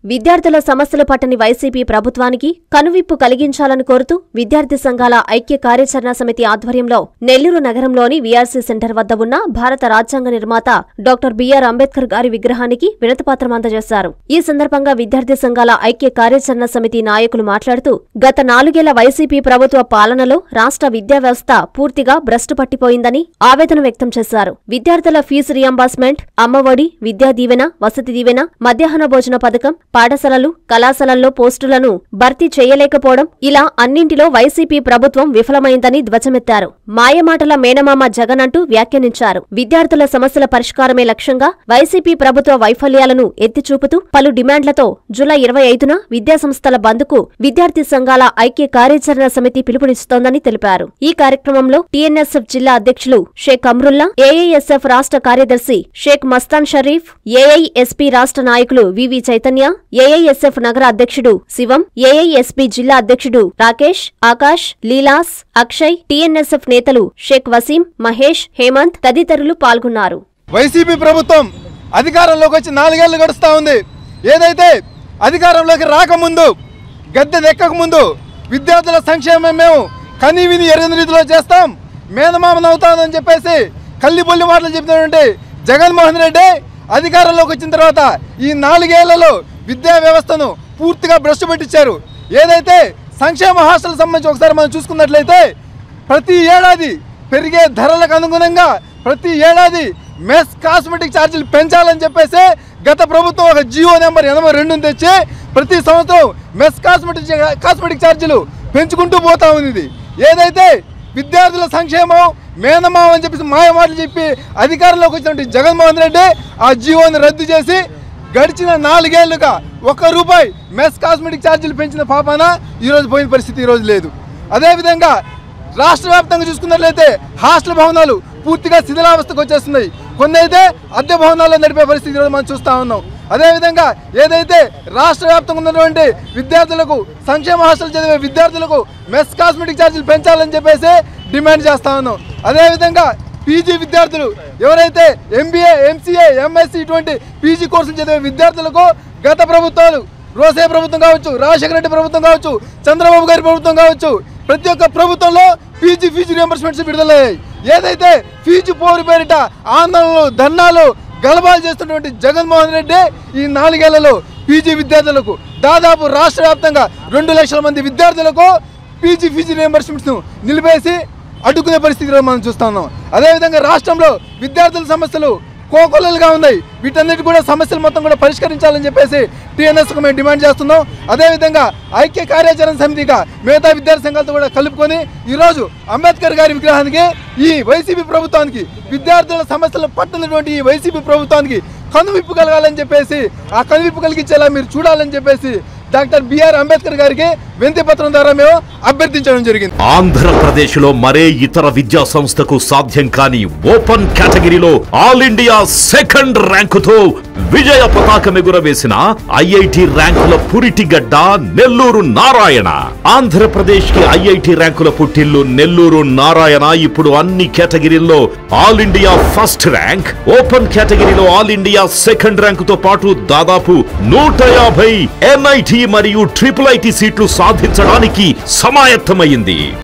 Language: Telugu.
విద్యార్థుల సమస్యలు పట్టని వైసీపీ ప్రభుత్వానికి కనువిప్పు కలిగించాలని కోరుతూ విద్యార్థి సంఘాల ఐక్య కార్యాచరణ సమితి ఆధ్వర్యంలో నెల్లూరు నగరంలోని వీఆర్సీ సెంటర్ వద్ద ఉన్న భారత రాజ్యాంగ నిర్మాత డాక్టర్ బిఆర్ అంబేద్కర్ గారి విగ్రహానికి వినతిపత్రం అందజేశారు ఈ సందర్భంగా విద్యార్థి సంఘాల ఐక్య కార్యాచరణ సమితి నాయకులు మాట్లాడుతూ గత నాలుగేళ్ల వైసీపీ ప్రభుత్వ పాలనలో రాష్ట్ర విద్యా వ్యవస్థ పూర్తిగా భ్రష్టు పట్టిపోయిందని ఆవేదన వ్యక్తం చేశారు విద్యార్థుల ఫీజు రియంబర్స్మెంట్ అమ్మఒడి విద్యా దీవెన వసతి దీవెన మధ్యాహ్న భోజన పథకం పాఠశాలలు కళాశాలల్లో పోస్టులను భర్తీ చేయలేకపోవడం ఇలా అన్నింటిలో వైసీపీ ప్రభుత్వం విఫలమైందని ధ్వజమెత్తారు మాయమాటల మేనమామ జగన్ అంటూ వ్యాఖ్యానించారు విద్యార్థుల సమస్యల పరిష్కారమే లక్ష్యంగా వైసీపీ ప్రభుత్వ వైఫల్యాలను ఎత్తిచూపుతూ పలు డిమాండ్లతో జూలై ఇరవై ఐదున విద్యాసంస్థల బంద్కు విద్యార్థి సంఘాల ఐక్య కార్యాచరణ సమితి పిలుపునిస్తోందని తెలిపారు ఈ కార్యక్రమంలో టీఎన్ఎస్ఎఫ్ జిల్లా అధ్యక్షులు షేక్ అమ్రుల్లా ఏఐఎస్ఎఫ్ రాష్ట్ర కార్యదర్శి షేక్ మస్తాన్ షరీఫ్ ఏఐఎస్పీ రాష్ట్ర నాయకులు వివి చైతన్య ఏఐఎస్ఎఫ్ నగర అధ్యక్షుడు శివం ఏఐఎస్పీ జిల్లా అధ్యక్షుడు రాకేష్ ఆకాష్ లీలాస్ అక్షయ్ టీఎన్ఎస్ఎఫ్ నేతలు షేక్ వసీం మహేష్ హేమంత్ తదితరులు పాల్గొన్నారు వైసీపీ ప్రభుత్వం అధికారంలోకి వచ్చి నాలుగేళ్లు గడుస్తూ ఉంది ఏదైతే అధికారంలోకి రాకముందు గద్దె ఎక్కకముందు విద్యార్థుల సంక్షేమం మేము కనీ విని ఎరగని రీతిలో చేస్తాం మేనమామను అవుతామని చెప్పేసి కల్లి బొల్లి మాటలు చెప్తున్నటువంటి జగన్మోహన్ రెడ్డి అధికారంలోకి వచ్చిన తర్వాత ఈ నాలుగేళ్లలో విద్యా వ్యవస్థను పూర్తిగా భ్రష్టు పట్టించారు ఏదైతే సంక్షేమ హాస్టల్ సంబంధించి ఒకసారి మనం చూసుకున్నట్లయితే ప్రతి ఏడాది పెరిగే ధరలకు అనుగుణంగా ప్రతి ఏడాది మెస్ కాస్మెటిక్ ఛార్జీలు పెంచాలని చెప్పేసి గత ప్రభుత్వం ఒక జియో నెంబర్ ఎనభై రెండుని తెచ్చి ప్రతి సంవత్సరం మెస్ కాస్మెటిక్ కాస్మెటిక్ ఛార్జీలు పెంచుకుంటూ పోతా ఉంది ఇది. ఏదైతే విద్యార్థుల సంక్షేమం మేనమావ అని చెప్పేసి మాయ మాటలు చెప్పి అధికారంలోకి వచ్చినటువంటి జగన్మోహన్ రెడ్డి ఆ జియోని రద్దు చేసి గడిచిన నాలుగేళ్లుగా ఒక్క రూపాయి మెస్ కాస్మెటిక్ ఛార్జీలు పెంచిన పాపాన ఈరోజు పోయిన పరిస్థితి ఈరోజు లేదు అదేవిధంగా రాష్ట్ర వ్యాప్తంగా చూసుకున్నట్లయితే హాస్టల్ భవనాలు పూర్తిగా శిథిలావస్థకు వచ్చేస్తున్నాయి కొన్ని అయితే అద్దె భవనాల్లో నడిపే పరిస్థితి ఈరోజు మనం చూస్తూ ఉన్నాం అదేవిధంగా ఏదైతే రాష్ట్ర వ్యాప్తంగా ఉన్నటువంటి విద్యార్థులకు సంక్షేమ హాస్టల్ చదివే విద్యార్థులకు మెస్ కాస్మెటిక్ ఛార్జీలు పెంచాలని చెప్పేసి డిమాండ్ చేస్తా ఉన్నాం అదేవిధంగా పీజీ విద్యార్థులు ఎవరైతే ఎంబీఏ ఎంసీఏ ఎంఎస్సీ ఇటువంటి పీజీ కోర్సులు చదివే విద్యార్థులకు గత ప్రభుత్వాలు రోసే ప్రభుత్వం కావచ్చు రాజశేఖర రెడ్డి ప్రభుత్వం కావచ్చు చంద్రబాబు గారి ప్రభుత్వం కావచ్చు ప్రతి ఒక్క ప్రభుత్వంలో పీజీ ఫీజు రియంబర్స్మెంట్స్ విడుదలయ్యాయి ఏదైతే ఫీజు పోరు పేరిట ఆందోళనలు ధర్నాలు గలబాలు చేస్తున్నటువంటి జగన్మోహన్ రెడ్డి ఈ నాలుగేళ్లలో పీజీ విద్యార్థులకు దాదాపు రాష్ట్ర వ్యాప్తంగా రెండు లక్షల మంది విద్యార్థులకు పీజీ ఫీజు రియంబర్స్మెంట్స్ను నిలిపేసి అడ్డుకునే పరిస్థితిలో మనం చూస్తా ఉన్నాం అదేవిధంగా రాష్ట్రంలో విద్యార్థుల సమస్యలు కోకొల్లలుగా ఉన్నాయి వీటన్నిటి కూడా సమస్యలు మొత్తం కూడా పరిష్కరించాలని చెప్పేసి టీఎన్ఎస్కు మేము డిమాండ్ చేస్తున్నాం అదేవిధంగా ఐక్య కార్యాచరణ సమితిగా మిగతా విద్యార్థి సంఘాలతో కూడా కలుపుకొని ఈరోజు అంబేద్కర్ గారి విగ్రహానికి ఈ వైసీపీ ప్రభుత్వానికి విద్యార్థుల సమస్యలు పట్టనటువంటి ఈ వైసీపీ ప్రభుత్వానికి కనువిప్పు కలగాలని చెప్పేసి ఆ కనువిప్పు కలిగించేలా మీరు చూడాలని చెప్పేసి డాక్టర్ బిఆర్ అంబేద్కర్ గారికి వినతి పత్రం ద్వారా మేము అభ్యర్థించడం జరిగింది ఆంధ్రప్రదేశ్ లో మరే ఇతర విద్యా సంస్థకు సాధ్యం కాని ఓపెన్ కేటగిరీలో ఆల్ ఇండియా సెకండ్ ర్యాంకుతో విజయ పతాకం ఎగురవేసిన ఐఐటి ర్యాంకుల పురిటిగడ్డ నెల్లూరు నారాయణ ఆంధ్రప్రదేశ్ కి ఐఐటి ర్యాంకుల పుట్టిల్లు నెల్లూరు నారాయణ ఇప్పుడు అన్ని కేటగిరీల్లో all India first rank open కేటగిరీలో ఆల్ ఇండియా సెకండ్ ర్యాంకుతో పాటు దాదాపు నూట యాభై ఎన్ఐటి మరియు ట్రిపుల్ ఐటి సీట్లు సాధించడానికి సమాయత్తమైంది